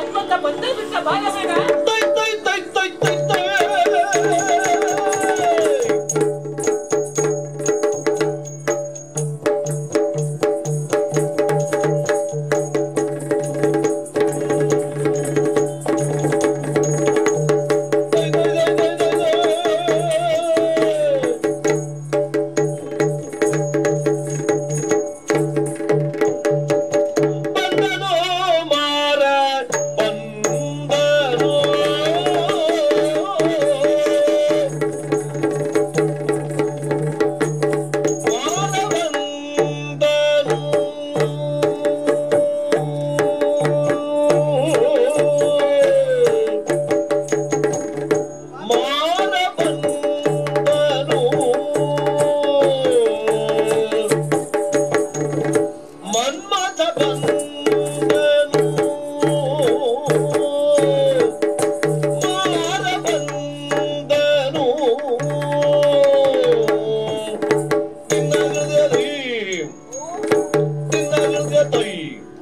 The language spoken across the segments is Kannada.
ಮನ್ಮಥ ಬಂದೇ ಬಿಟ್ಟ ಬಾಲವೇಣ ತೈ ತೈ ತೈ ತೈ ತೈ ತೈ ತೈ ತೈ ತೈ ತೈ ತೈ ತೈ. ಬಂದನೋ ಮಾರ ಬಂದನೋ ಮಾರ ಬಂದನೋ ಮಾರ ಬಂದನೋ ಮನ್ಮಥ ಬಂದನು ಮಾರ ಬಂದನು ನಿನ್ನ ಹೃದಯದಲ್ಲಿ ನಿನ್ನ ಹೃದಯದಲ್ಲಿ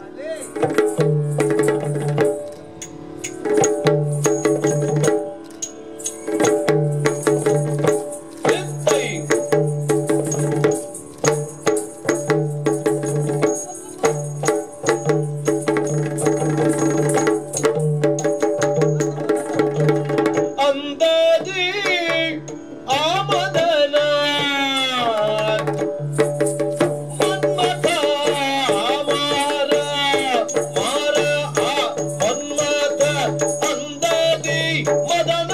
ಎತ್ತೈ ಅಂದಾಜಿ ಆಮದನ ಮನ್ಮಥ ಮಾರ ಮಾರ ಆ ಮನ್ಮಥ ಅಂದಾಜಿ ಮದನ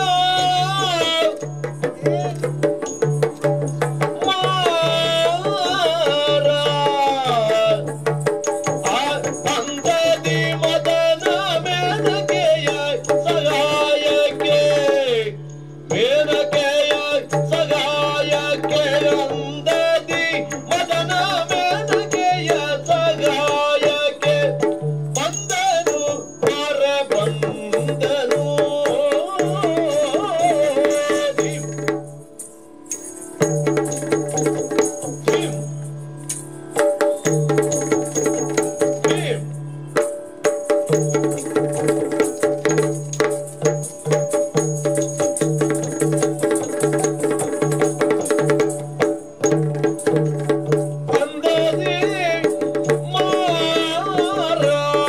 ಮಾರ ಅಂದದಿ ಮದನ ಮೇನಕೆಯ ಸಹಾಯಕ್ಕೆ ಮೇನಕೆಯ ಸಹಾಯಕ್ಕೆ ಅಂದದಿ ಮದನ ಮೇನಕೆಯ ಸಹಾಯಕ್ಕೆ ಬಂದನು ಹೊರ ಬಂದನು ಧಿಮ್. ಧಿಮ್. ಧಿಮ್. ಅಂದದಿ ಮಾರ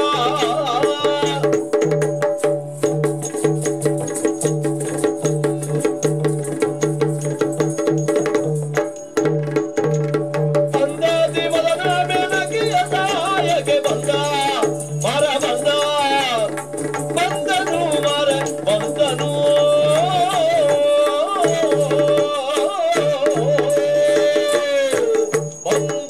ಅಂದಾಜಿ ಮದನ ಬೆಳಕಿಯ ಸಹಾಯಕ್ಕೆ ಬಂದ ಮರ ಬಂದ ಬಂದನು ಮರ ಬಂದನು ಬಂದ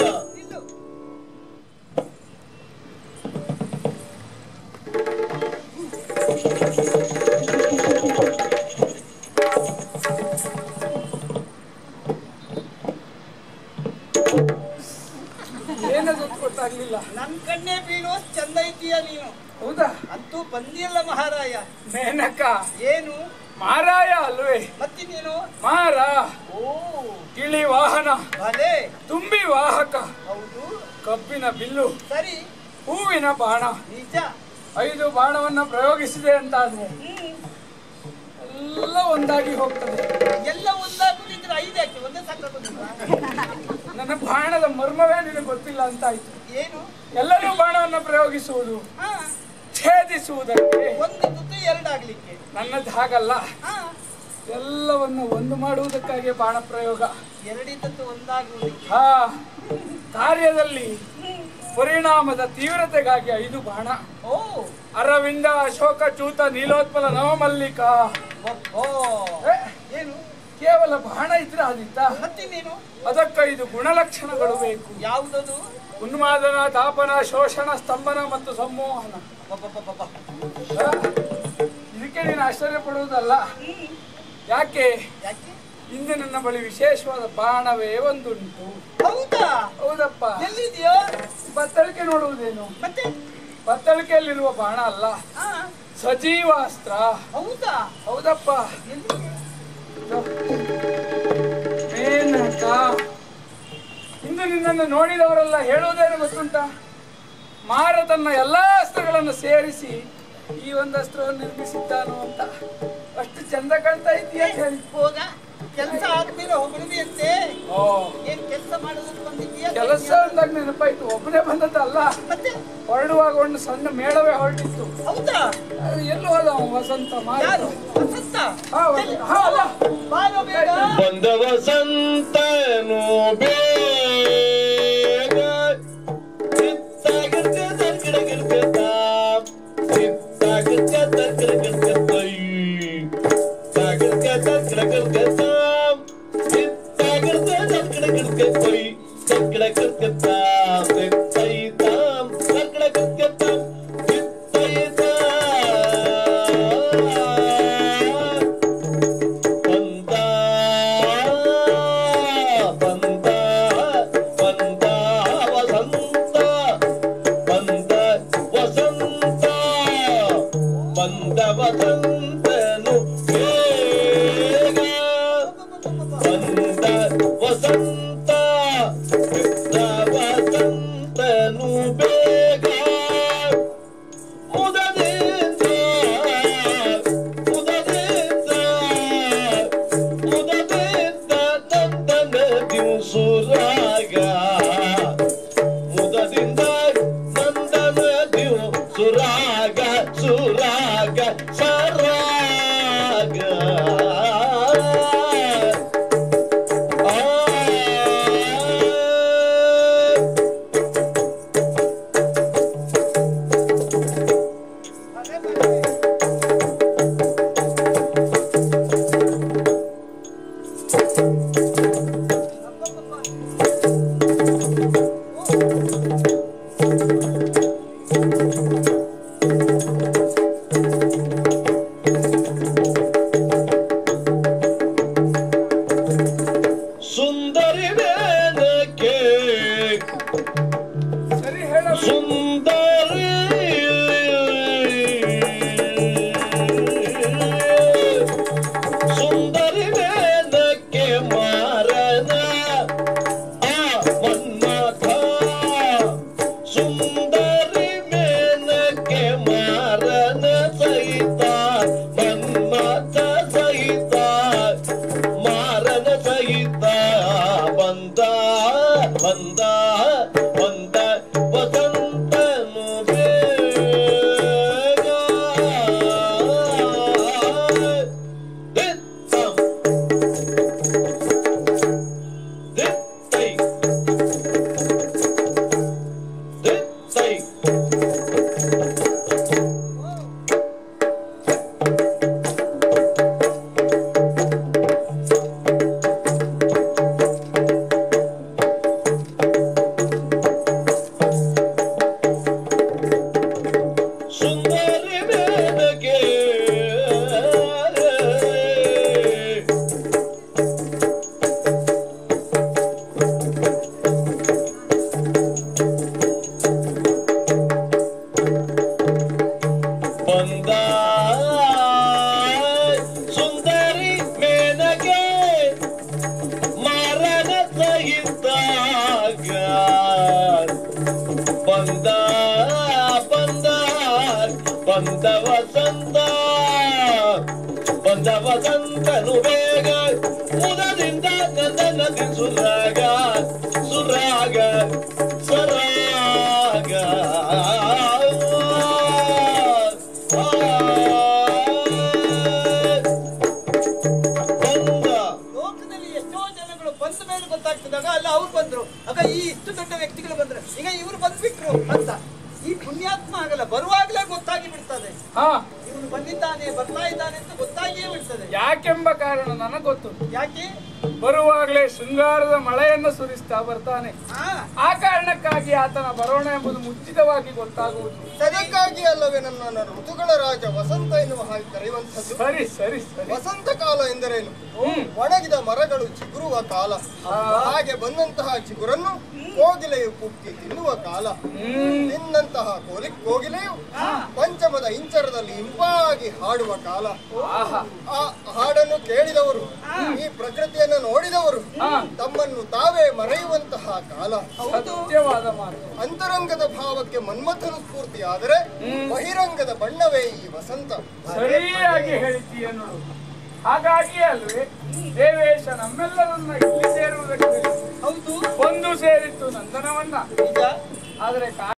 ಏನದು ಗೊತ್ತಾಗ್ಲಿಲ್ಲ ನನ್ ಕಣ್ಣೇ ಬೀಳು ಚಂದ ಇದೀಯ ನೀನು ಹೌದಾ ಅಂತೂ ಬಂದಿಲ್ಲ ಮಹಾರಾಯ ಮೇನಕ ಏನು ಮಾರಾಯ ಅಲ್ವೇ ಮತ್ತಿನ್ನೇನು ಮಾರ ಓ ಗಿಳಿ ವಾಹನ ಭಲೆ ತುಂಬಿ ವಾಹಕ ಹೌದು ಕಬ್ಬಿನ ಬಿಲ್ಲು ಸರಿ ಹೂವಿನ ಬಾಣ ನಿಜ ಐದು ಬಾಣವನ್ನ ಪ್ರಯೋಗಿಸಿದೆ ಅಂತಾದ್ರೆ ಹ್ಮ್ ಎಲ್ಲ ಒಂದಾಗಿ ಹೋಗ್ತದೆ ಎಲ್ಲ ಒಂದಾಗುದಿದ್ರೆ ಐದು ಯಾಕೆ ಒಂದೇ ಸಾಕಾಗುದಿಲ್ಲ ನನ್ನ ಬಾಣದ ಮರ್ಮವೇ ನಿನಗೆ ಗೊತ್ತಿಲ್ಲ ಅಂತ ಆಯ್ತು ಏನು ಎಲ್ಲರೂ ಬಾಣವನ್ನ ಪ್ರಯೋಗಿಸುವುದು ಹಾ ಛೇದಿಸುವುದಕ್ಕೆ ಒಂದು ತುತ್ತು ಎರಡಾಗ್ಲಿಕ್ಕೆ ನನ್ನದು ಹಾಗಲ್ಲ ಹಾ ಎಲ್ಲವನ್ನು ಒಂದು ಮಾಡುವುದಕ್ಕಾಗಿ ಬಾಣ ಪ್ರಯೋಗ ಎರಡಿದ್ದದ್ದು ಒಂದಾಗುವುದಕ್ಕೆ ಹಾ ಕಾರ್ಯದಲ್ಲಿ ಪರಿಣಾಮದ ತೀವ್ರತೆಗಾಗಿ ಐದು ಬಾಣ ಓ ಅರವಿಂದ ಅಶೋಕ ಚೂತ ನೀಲೋತ್ಪಲ ನವಮಲ್ಲಿಕ ಓ ಏ, ಏನು ಕೇವಲ ಬಾಣ ಇದ್ರೆ ಆದಿತ್ತ ಮತ್ತಿನ್ನೇನು ಅದಕ್ಕೈದು ಗುಣಲಕ್ಷಣಗಳು ಬೇಕು ಯಾವುದದು ಉನ್ಮಾದನ ತಾಪನ ಶೋಷಣ ಸ್ತಂಭನ ಮತ್ತು ಸಂಮೋಹನ ಪಪಪಪಪ. ಆ, ಇದಕ್ಕೆ ನೀನು ಆಶ್ಚರ್ಯ ಪಡುವುದಲ್ಲ ಯಾಕೆ ಯಾಕೆ ಇಂದು ನನ್ನ ಬಳಿ ವಿಶೇಷವಾದ ಬಾಣವೇ ಒಂದುಂಟು ಹೌದಾ ಹೌದಪ್ಪ ಎಲ್ಲಿದೆಯೋ ಬತ್ತಳಿಕೆ ನೋಡುವುದೇನು ಮತ್ತೆ ಬತ್ತಳಿಕೆಯಲ್ಲಿರುವ ಬಾಣ ಅಲ್ಲ ಹಾ ಸಜೀವ ಅಸ್ತ್ರ ಹೌದಾ ಹೌದಪ್ಪ ಎಲ್ಲಿದೆ ಮೇನಕ ಇಂದು ನಿನ್ನನ್ನು ನೋಡಿದವರೆಲ್ಲ ಹೇಳುವುದೇನು ಗೊತ್ತುಂಟ ಮಾರ ತನ್ನ ಎಲ್ಲಾ ಅಸ್ತ್ರಗಳನ್ನು ಸೇರಿಸಿ ಈ ಒಂದು ಅಸ್ತ್ರವನ್ನು ನಿರ್ಮಿಸಿದ್ದಾನು ಅಂತ ಅಷ್ಟು ಚಂದ ಕಾಣ್ತಾ ಇದೆಯಾ ಅಂತ ಹೇಳಿ ಹೋಗ ಕೆಲಸ ಆದ್ಮೇಲೆ ಹೊಗಳಿದೆಯಂತೆ ಓ ಏನ್ ಕೆಲಸ ಮಾಡೋದಕ್ಕೆ ಬಂದಿದ್ದೀಯಾ ಕೆಲಸ ಅಂದಾಗ ನೆನಪಾಯ್ತು ಒಬ್ಬನೇ ಬಂದದ್ದಲ್ಲ ಮತ್ತೆ ಹೊರಡುವಾಗ ಒಂದು ಸಣ್ಣ ಮೇಳವೇ ಹೊರಟಿತ್ತು ಹೌದಾ ಅದು ಎಲ್ಲಿ ಹೋದ ಅವ ವಸಂತ ಮಾರಿ ಯಾರು ವಸಂತ ಹಾ, ವಸಂತ. ಹಾ, ಅಲ್ಲ. ಬಾರೋ ಬೇಗ ಬಂದ ವಸಂತನು ಬೇಗ ಚಿತ್ತಾಗಿರ್ತೆ ತರ್ಕಿಡಗಿರ್ತೆತ ಚಿತ್ತಾಗಿರ್ತೆ ತರ್ಕಿಡಗಿರ್ತೆತೈ ತಾಗಿರ್ತೆ ತರ್ಕಿಡಗಿರ್ತೆತ ಚಿತ್ತಾಗಿರ್ತೆ ತರ್ಕಿಡಗಿರ್ತೆತೈ ತರ್ಕಿಡಗಿರ್ತೆತ ಚಿತ್ತೈ ತಾಂ ತರ್ಕಿಡಗಿರ್ತೆತ ಚಿತ್ತೈ ಬಂದ ಬಂದ ಬಂದ ವಸಂತ ಬಂದ ವಸಂತ ಬಂದ ವಸಂತನು ಬೇಗ ಬಂದ ವಸಂತ ಬಂದ ವಸಂತನು ಬೇಗ ಮುದದಿಂದ ಮುದದಿಂದ ಮುದದಿಂದ ನಂದನ ದಿವಸುರಾಗ ಮುದದಿಂದ ನಂದನ ದಿವಸುರಾಗ ಸುರಾಗ ಸರಾಗ ಆ ಅದೇ ಬರ್ರಿ. ಅಬ್ಬಬ್ಬಬ್ಬ. ಸುಂದರಿ ವೇದಕ್ಕೆ ಸರಿ ಹೇಳ ಸುಂದರಿ ಸುಂದರಿ ವೇದಕ್ಕೆ ಮಾರನ ಆ ಮನ್ಮಥ ಸುಂದರಿ ಮೇನಕ್ಕೆ ಮಾರನ ಸಹಿತ ಮನ್ಮಥ ಸಹಿತ ಮಾರನ ಸಹಿತ ಬಂದ ಬಂದ ಬಂದ ವಸಂತನು ಬೇಗ ದಿತ್ತಂ. ದಿತ್ತೈ. ದಿತ್ತೈ. ಸುಂದರಿ ಬೇದಗೆ ಬಂದ ಸುಂದರಿ ಮೇನಗೆ ಮಾರನ ಸಹಿತಾಗ ಬಂದ ಬಂದ ಬಂದ ವಸಂತ ಬಂದ ವಸಂತನು ಬೇಗ ಮುದದಿಂದ ನಂದನದಿ ಸುರಾಗ ಸುರಾಗ ಸ್ವರಾಗ ಬಂದ ಲೋಕದಲ್ಲಿ ಎಷ್ಟೋ ಜನಗಳು ಬಂದ ಮೇಲೆ ಗೊತ್ತಾಗ್ತದಾಗ ಅಲ್ಲ ಅವ್ರು ಬಂದ್ರು ಆಗ ಈ ಇಷ್ಟು ದೊಡ್ಡ ವ್ಯಕ್ತಿಗಳು ಬಂದ್ರು ಈಗ ಇವ್ರು ಬಂದ್ಬಿಟ್ರು ಅಂತ ಈ ಪುಣ್ಯಾತ್ಮ ಆಗಲ್ಲ ಬರುವಾಗಲೇ ಗೊತ್ತಾಗಿ ಬಿಡ್ತದೆ ಹಾ ಇವನು ಬಂದಿದ್ದಾನೆ ಬರ್ತಾ ಇದ್ದಾನೆ ಅಂತ ಗೊತ್ತಾಗಿಯೇ ಬಿಡ್ತದೆ ಯಾಕೆಂಬ ಕಾರಣ ನನಗೆ ಗೊತ್ತು ಯಾಕೆ ಬರುವಾಗಲೇ ಶೃಂಗಾರದ ಮಳೆಯನ್ನು ಸುರಿಸ್ತಾ ಬರ್ತಾನೆ ಹಾ ಆ ಕಾರಣಕ್ಕಾಗಿ ಆತನ ಬರೋಣ ಎಂಬುದು ಮುಚ್ಚಿತವಾಗಿ ಗೊತ್ತಾಗುವುದು ಅದಕ್ಕಾಗಿ ಅಲ್ಲವೇ ನನ್ನ ಋತುಗಳ ರಾಜ ವಸಂತ ಎನ್ನುವ ಹಾಗೆ ಕರೆಯುವಂಥದ್ದು ಸರಿ ಸರಿ ಸರಿ ವಸಂತ ಕಾಲ ಎಂದರೇನು ಹ್ಮ್. ಒಣಗಿದ ಮರಗಳು ಚಿಗುರುವ ಕಾಲ ಹಾಗೆ ಬಂದಂತಹ ಚಿಗುರನ್ನು ಕೋಗಿಲೆಯು ಕುಕ್ಕಿ ತಿನ್ನುವ ಕಾಲ ಹ್ಮ್ ತಿನ್ನಂತಹ ಕೋಲಿ ಕೋಗಿಲೆಯು ಪಂಚಮದ ಇಂಚರದಲ್ಲಿ ಇಂಪಾಗಿ ಹಾಡುವ ಕಾಲ ಆಹಾ ಆ ಹಾಡನ್ನು ಕೇಳಿದವರು ಆ ಈ ಪ್ರಕೃತಿಯನ್ನು ನೋಡಿದವರು ಹಾ. ತಮ್ಮನ್ನು ತಾವೇ ಮರೆಯುವಂತಹ ಕಾಲ ಸತ್ಯವಾದ ಮಾತು ಅಂತರಂಗದ ಭಾವಕ್ಕೆ ಮನ್ಮಥನು ಸ್ಫೂರ್ತಿಯಾದರೆ ಬಹಿರಂಗದ ಬಣ್ಣವೇ ಈ ವಸಂತ ಸರಿಯಾಗಿ ಹೇಳಿದ್ದೀಯ ನೋಡು ಹಾಗಾಗಿ ಅಲ್ವೇ ದೇವೇಶ ನಮ್ಮೆಲ್ಲರನ್ನ ಇಲ್ಲಿ ಸೇರುವುದಕ್ಕೆ ಹೌದು ಒಂದು ಸೇರಿತ್ತು ನಂದನವನ್ನ ನಿಜ ಆದರೆ